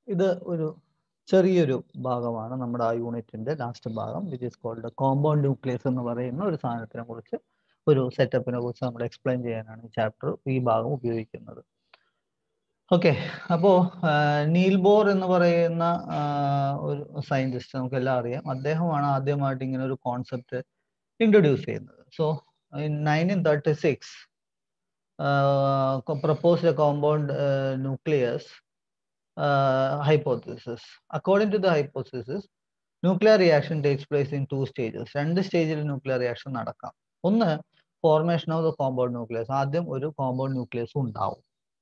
ഇത് ഒരു ചെറിയൊരു ഭാഗമാണ് നമ്മുടെ ആ യൂണിറ്റിന്റെ ലാസ്റ്റ് ഭാഗം which is called compound nucleus എന്ന് പറയുന്ന ഒരു സാധനത്തിനെ കുറിച്ച് ഒരു സെറ്റപ്പിനെ കുറിച്ച് നമ്മൾ എക്സ്പ്ലെയിൻ ചെയ്യാനാണ് ഈ ചാപ്റ്റർ ഈ ഭാഗം ഉപയോഗിക്കുന്നത് ഓക്കെ അപ്പോ നീൽ ബോർ എന്ന് പറയുന്ന ആ, ഒരു സയന്റിസ്റ്റ് നമുക്ക് എല്ലാം അറിയാം അദ്ദേഹമാണ് ആദ്യമായിട്ട് ഇങ്ങനെ ഒരു കോൺസെപ്റ്റ് ഇൻട്രൊഡ്യൂസ് ചെയ്യുന്നത് so in nineteen thirty six proposed a compound uh, nucleus uh, hypothesis. According to the hypothesis, nuclear reaction takes place in two stages. രണ്ട് സ്റ്റേജിൽ ന്യൂക്ലിയർ റിയാക്ഷൻ നടക്കാം ഒന്ന് formation of the compound nucleus ആദ്യം ഒരു compound nucleus ഉണ്ടാവും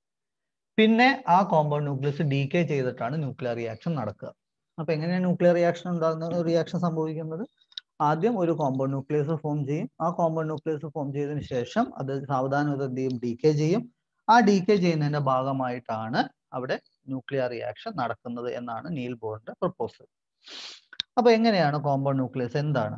പിന്നെ ആ compound nucleus decay ചെയ്തിട്ടാണ് ന്യൂക്ലിയർ റിയാക്ഷൻ നടക്കുക അപ്പൊ എങ്ങനെയാണ് ന്യൂക്ലിയർ റിയാക്ഷൻ ഉണ്ടാകുന്ന റിയാക്ഷൻ സംഭവിക്കുന്നത് ആദ്യം ഒരു കോമ്പൗണ്ട് ന്യൂക്ലിയസ് ഫോം ചെയ്യും ആ കോമ്പൗണ്ട് ന്യൂക്ലിയസ് ഫോം ചെയ്തതിനു ശേഷം അത് സാവധാനം അത് എന്ത് ചെയ്യും ഡീകേ ചെയ്യും ആ ഡീകേ ചെയ്യുന്നതിന്റെ ഭാഗമായിട്ടാണ് അവിടെ ന്യൂക്ലിയർ റിയാക്ഷൻ നടക്കുന്നത് എന്നാണ് നീൽ ബോറിന്റെ പ്രപ്പോസൽ അപ്പൊ എങ്ങനെയാണ് കോമ്പൗണ്ട് ന്യൂക്ലിയസ് എന്താണ്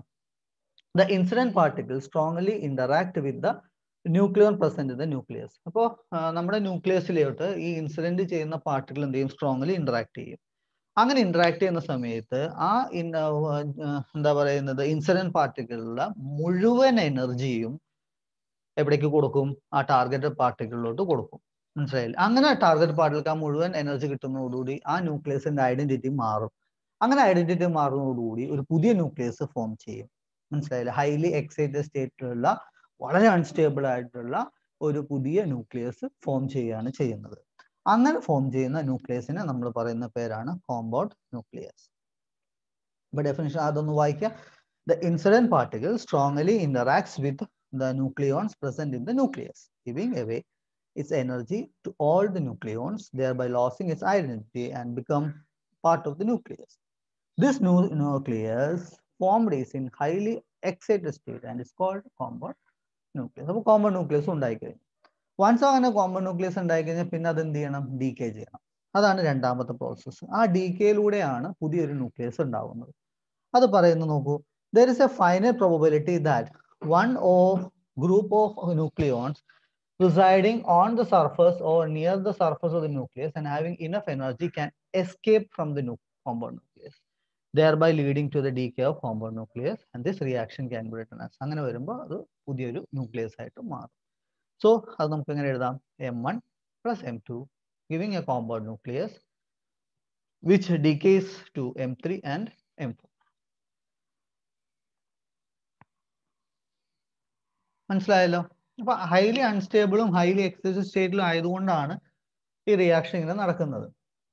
the incident particle strongly interact with the nuclear present in the nucleus അപ്പോൾ നമ്മുടെ ന്യൂക്ലിയസിലോട്ട് ഈ ഇൻസിഡന്റ് ചെയ്യുന്ന പാർട്ടിക്കിൾ എന്ത് ചെയ്യും സ്ട്രോങ്ലി ഇന്ററാക്ട് ചെയ്യും അങ്ങനെ ഇന്ററാക്ട് ചെയ്യുന്ന സമയത്ത് ആ ഇൻ- ആ, ആ, എന്താ പറയുന്നത് ഇൻസിഡന്റ് പാർട്ടിക്കിളിലെ മുഴുവൻ എനർജിയും എവിടേക്ക് കൊടുക്കും ആ ടാർഗറ്റ് പാർട്ടിക്കിളിലോട്ട് കൊടുക്കും മനസ്സിലായില്ല അങ്ങനെ ടാർഗറ്റ് പാർട്ടികൾക്ക് ആ മുഴുവൻ എനർജി കിട്ടുന്നതോടുകൂടി ആ ന്യൂക്ലിയസിന്റെ ഐഡന്റിറ്റി മാറും അങ്ങനെ ഐഡന്റിറ്റി മാറുന്നതോടുകൂടി ഒരു പുതിയ ന്യൂക്ലിയസ് ഫോം ചെയ്യും മനസ്സിലായില്ല ഹൈലി എക്സൈറ്റഡ് സ്റ്റേറ്റിലുള്ള വളരെ അൺസ്റ്റേബിൾ ആയിട്ടുള്ള ഒരു പുതിയ ന്യൂക്ലിയസ് ഫോം ചെയ്യുകയാണ് ചെയ്യുന്നത് അങ്ങനെ ഫോം ചെയ്യുന്ന ന്യൂക്ലിയസിനെ നമ്മൾ പറയുന്ന പേരാണ് കോമ്പൗണ്ട് ന്യൂക്ലിയസ് ഇപ്പൊ ഡെഫിനിഷൻ അതൊന്ന് വായിക്കാം the incident particle strongly interacts with the nucleons present in the nucleus giving away its energy to all the nucleons, thereby losing its identity and become part of the nucleus. This new nucleus formed is in highly excited state and is called compound nucleus. അപ്പോൾ compound nucleus ഉണ്ടായിക്കഴിഞ്ഞു once അങ്ങനെ compound nucleus ഉണ്ടായിക്കഴിഞ്ഞാൽ പിന്നെ അത് എന്ത് ചെയ്യണം decay ചെയ്യണം അതാണ് രണ്ടാമത്തെ പ്രോസസ്സ് ആ ഡീകേയിലൂടെയാണ് പുതിയൊരു ന്യൂക്ലിയസ് ഉണ്ടാവുന്നത് അത് പറയുന്നു നോക്കൂ there is a final probability that one of group of nucleons residing on the surface or near the surface of the nucleus and having enough energy can escape from the nu compound nucleus, thereby leading to the decay of compound nucleus and this reaction can be written as അങ്ങനെ വരുമ്പോൾ അത് പുതിയൊരു nucleus ആയിട്ട് മാറും so അത് നമുക്ക് എങ്ങനെ എഴുതാം M one plus M two giving a compound nucleus which decays to M three and M four മനസ്സിലായല്ലോ അപ്പൊ ഹൈലി അൺസ്റ്റേബിളും ഹൈലി എക്സൈറ്റഡ് സ്റ്റേറ്റിലും ആയതുകൊണ്ടാണ് ഈ റിയാക്ഷൻ ഇങ്ങനെ നടക്കുന്നത്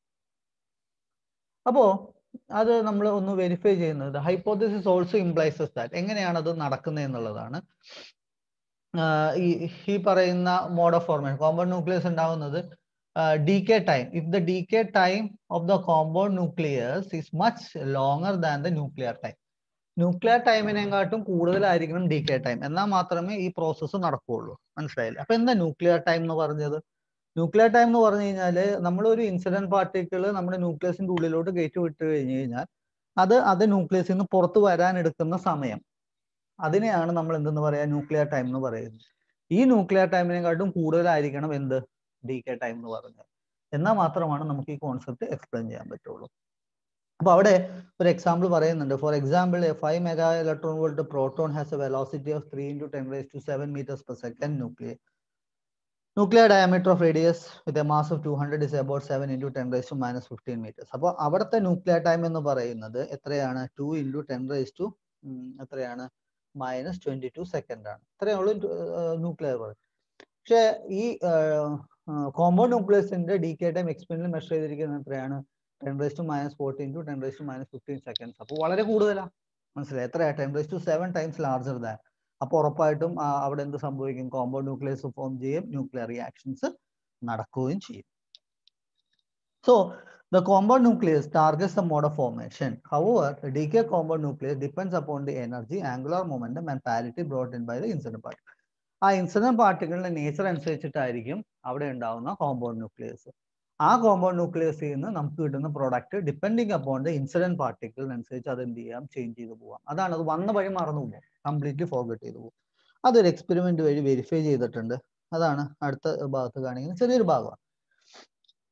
അപ്പോ അത് നമ്മൾ ഒന്ന് വെരിഫൈ ചെയ്യുന്നത് ഹൈപ്പോത്തിസിസ് ഓൾസോ ഇംപ്ലൈസസ് ദാറ്റ് എങ്ങനെയാണ് അത് നടക്കുന്നത് എന്നുള്ളതാണ് ആഹ് ഈ ഈ പറയുന്ന mode of formation compound nucleus ഉണ്ടാവുന്നത് decay time if the decay time of the compound nucleus is much longer than the nuclear time nuclear ടൈമിനെക്കാട്ടും കൂടുതലായിരിക്കണം ഡി കെ ടൈം എന്നാൽ മാത്രമേ ഈ പ്രോസസ്സ് നടക്കുകയുള്ളൂ മനസ്സിലായില്ലേ അപ്പൊ എന്താ ന്യൂക്ലിയർ ടൈം എന്ന് പറഞ്ഞത് ന്യൂക്ലിയർ ടൈം എന്ന് പറഞ്ഞു കഴിഞ്ഞാല് നമ്മളൊരു ഇൻസിഡന്റ് പാർട്ടിക്കിൾ നമ്മുടെ ന്യൂക്ലിയസിന്റെ ഉള്ളിലോട്ട് കയറ്റി വിട്ട് കഴിഞ്ഞു കഴിഞ്ഞാൽ അത് അത് ന്യൂക്ലിയസിൽ നിന്ന് പുറത്ത് വരാൻ എടുക്കുന്ന സമയം അതിനെയാണ് നമ്മൾ എന്തെന്ന് പറയാ ന്യൂക്ലിയർ ടൈം എന്ന് പറയുന്നത് ഈ ന്യൂക്ലിയർ ടൈമിനെക്കാട്ടും കൂടുതലായിരിക്കണം എന്ത് ഡി കെ ടൈം എന്ന് പറഞ്ഞത് എന്നാൽ മാത്രമാണ് നമുക്ക് ഈ കോൺസെപ്റ്റ് എക്സ്പ്ലെയിൻ ചെയ്യാൻ പറ്റുള്ളൂ അപ്പൊ അവിടെ ഒരു എക്സാമ്പിൾ പറയുന്നുണ്ട് for example a five mega electron volt proton has a velocity of three into ten raise to seven metres per second nuclear nuclear diameter of radius with a mass of two hundred is about seven into ten raise to minus fifteen metres അപ്പോൾ അവിടുത്തെ nuclear time എന്ന് പറയുന്നത് എത്രയാണ് two into ten raise to എത്രയാണ് minus twenty two second ആണ് ഇത്രയേ ഉള്ളൂ nuclear പക്ഷേ ഈ കോമ്പൗണ്ട് ന്യൂക്ലിയസിന്റെ ഡി കെ ടൈം എക്സ്പെരിമെന്റിൽ മെഷർ ചെയ്തിരിക്കുന്നത് എത്രയാണ് ten raise to minus fourteen to ten raise to minus fifteen seconds അപ്പോൾ വളരെ കൂടുതലാണ് മനസ്സിലായി എത്രയാ ten raise to seven times larger than അപ്പോൾ ഉറപ്പായിട്ടും ആ, അവിടെ എന്ത് സംഭവിക്കും കോമ്പൗണ്ട് ന്യൂക്ലിയസ് ഫോം ചെയ്യും ന്യൂക്ലിയർ റിയാക്ഷൻസ് നടക്കുകയും ചെയ്യും so The compound nucleus targets the mode of formation. However, the decay compound nucleus depends upon the energy, angular momentum, and parity brought in by the incident particle. ആ incident പാർട്ടിക്കിളിന്റെ nature അനുസരിച്ചിട്ടായിരിക്കും അവിടെ ഉണ്ടാവുന്ന compound nucleus ആ compound ന്യൂക്ലിയസിൽ നിന്ന് നമുക്ക് കിട്ടുന്ന product depending upon the incident പാർട്ടിക്കിളിനനുസരിച്ച് അത് എന്ത് ചെയ്യാം ചേഞ്ച് ചെയ്ത് പോവാം അതാണ് അത് വന്ന വഴി മറന്നു പോകും കംപ്ലീറ്റ്ലി ഫോർഗറ്റ് ചെയ്ത് പോകും അതൊരു എക്സ്പെരിമെന്റ് വഴി വെരിഫൈ ചെയ്തിട്ടുണ്ട് അതാണ് അടുത്ത ഭാഗത്ത് കാണിക്കുന്നത് ചെറിയൊരു ഭാഗമാണ്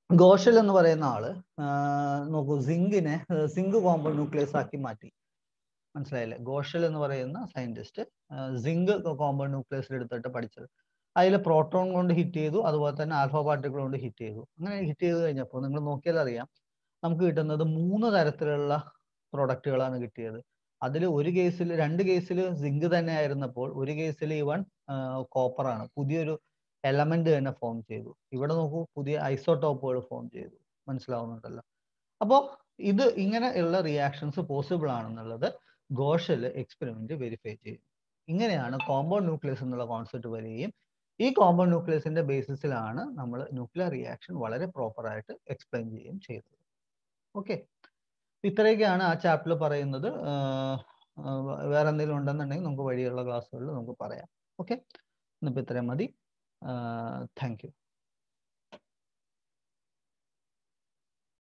ഗോഷൽ എന്ന് പറയുന്ന ആള് നോക്കൂ സിങ്കിനെ സിങ്ക് കോമ്പൗണ്ട് ന്യൂക്ലിയസ് ആക്കി മാറ്റി മനസ്സിലായില്ലേ ഗോഷൽ എന്ന് പറയുന്ന സയന്റിസ്റ്റ് സിങ്ക് കോമ്പൗണ്ട് ന്യൂക്ലിയസിൽ എടുത്തിട്ട് പഠിച്ചത് അതിൽ പ്രോട്ടോൺ കൊണ്ട് ഹിറ്റ് ചെയ്തു അതുപോലെ തന്നെ ആൽഫ പാർട്ടിക്കിൾ കൊണ്ട് ഹിറ്റ് ചെയ്തു അങ്ങനെ ഹിറ്റ് ചെയ്ത് കഴിഞ്ഞപ്പോൾ നിങ്ങൾ നോക്കിയാൽ അറിയാം നമുക്ക് കിട്ടുന്നത് മൂന്ന് തരത്തിലുള്ള പ്രൊഡക്റ്റുകളാണ് കിട്ടിയത് അതിൽ ഒരു കേസിൽ രണ്ട് കേസിൽ സിങ്ക് തന്നെ ആയിരുന്നപ്പോൾ ഒരു കേസിൽ ഇവൺ കോപ്പറാണ് പുതിയൊരു എലമെന്റ് തന്നെ ഫോം ചെയ്തു ഇവിടെ നോക്കൂ പുതിയ ഐസോടോപ്പുകൾ ഫോം ചെയ്തു മനസ്സിലാവുന്നുണ്ടല്ലോ അപ്പോൾ ഇത് ഇങ്ങനെയുള്ള റിയാക്ഷൻസ് പോസിബിൾ ആണെന്നുള്ളത് ഗോഷൽ എക്സ്പെരിമെന്റ് വെരിഫൈ ചെയ്യും ഇങ്ങനെയാണ് കോമ്പൗണ്ട് ന്യൂക്ലിയസ് എന്നുള്ള കോൺസെപ്റ്റ് വരികയും ഈ കോമ്പൗണ്ട് ന്യൂക്ലിയസിന്റെ ബേസിസിലാണ് നമ്മൾ ന്യൂക്ലിയർ റിയാക്ഷൻ വളരെ പ്രോപ്പർ ആയിട്ട് എക്സ്പ്ലെയിൻ ചെയ്യുകയും ചെയ്തത് ഓക്കെ ഇത്രയൊക്കെയാണ് ആ ചാപ്റ്ററിൽ പറയുന്നത് വേറെ എന്തെങ്കിലും ഉണ്ടെന്നുണ്ടെങ്കിൽ നമുക്ക് വഴിയുള്ള ക്ലാസ്സുകളിൽ നമുക്ക് പറയാം ഓക്കെ ഇന്നിപ്പോൾ ഇത്രയും മതി താങ്ക് യു